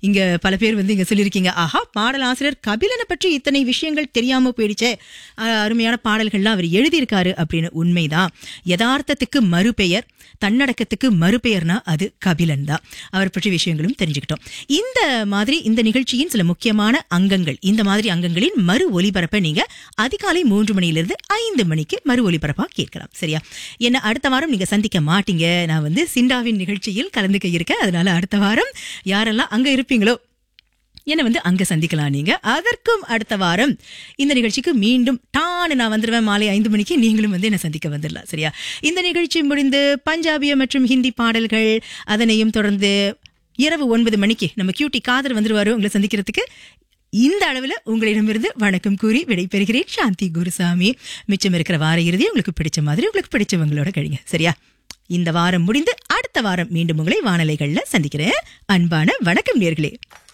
இங்க பல பேர் வந்து இங்க சொல்லியிருக்கீங்க ஆஹா பாடல் ஆசிரியர் கபிலனை பற்றி இத்தனை விஷயங்கள் தெரியாம போயிடுச்சே அஹ், அருமையான பாடல்கள்லாம் அவர் எழுதியிருக்காரு அப்படின்னு உண்மைதான் யதார்த்தத்துக்கு மறுபெயர் தன்னடக்கத்துக்கு மறுபெயர்னா அது கபிலன் தான் அவர் பற்றி விஷயங்களும் தெரிஞ்சுக்கிட்டோம் இந்த மாதிரி இந்த நிகழ்ச்சியின் சில முக்கியமான அங்கங்கள் இந்த மாதிரி அங்கங்களின் மறு ஒலிபரப்பை நீங்க அதிகாலை மூன்று மணியிலிருந்து ஐந்து மணிக்கு மறு ஒலிபரப்பா கேட்கலாம் சரியா என்ன அடுத்த வாரம் நீங்க சந்திக்க மாட்டீங்க நான் வந்து சிண்டாவின் நிகழ்ச்சியில் கலந்துக்க இருக்கேன் அதனால அடுத்த வாரம் யாரெல்லாம் அங்க இருப்பீங்களோ என்னை வந்து அங்க சந்திக்கலாம் நீங்க அதற்கும் அடுத்த வாரம் இந்த நிகழ்ச்சிக்கு மீண்டும் டான்னு நான் வந்துடுவேன் மாலை ஐந்து மணிக்கு நீங்களும் வந்து என்னை சந்திக்க வந்துடலாம் சரியா இந்த நிகழ்ச்சி முடிந்து பஞ்சாபிய மற்றும் ஹிந்தி பாடல்கள் அதனையும் தொடர்ந்து இரவு ஒன்பது மணிக்கு நம்ம கியூட்டி காதர் வந்துருவாரு உங்களை சந்திக்கிறதுக்கு இந்த அளவில் உங்களிடமிருந்து வணக்கம் கூறி விடைபெறுகிறேன் சாந்தி குருசாமி மிச்சம் இருக்கிற வார இறுதி உங்களுக்கு பிடிச்ச மாதிரி உங்களுக்கு பிடிச்சவங்களோட கழிங்க சரியா இந்த வாரம் முடிந்து அடுத்த வாரம் மீண்டும் உங்களை வானலைகள்ல சந்திக்கிறேன் அன்பான வணக்கம் நேர்களே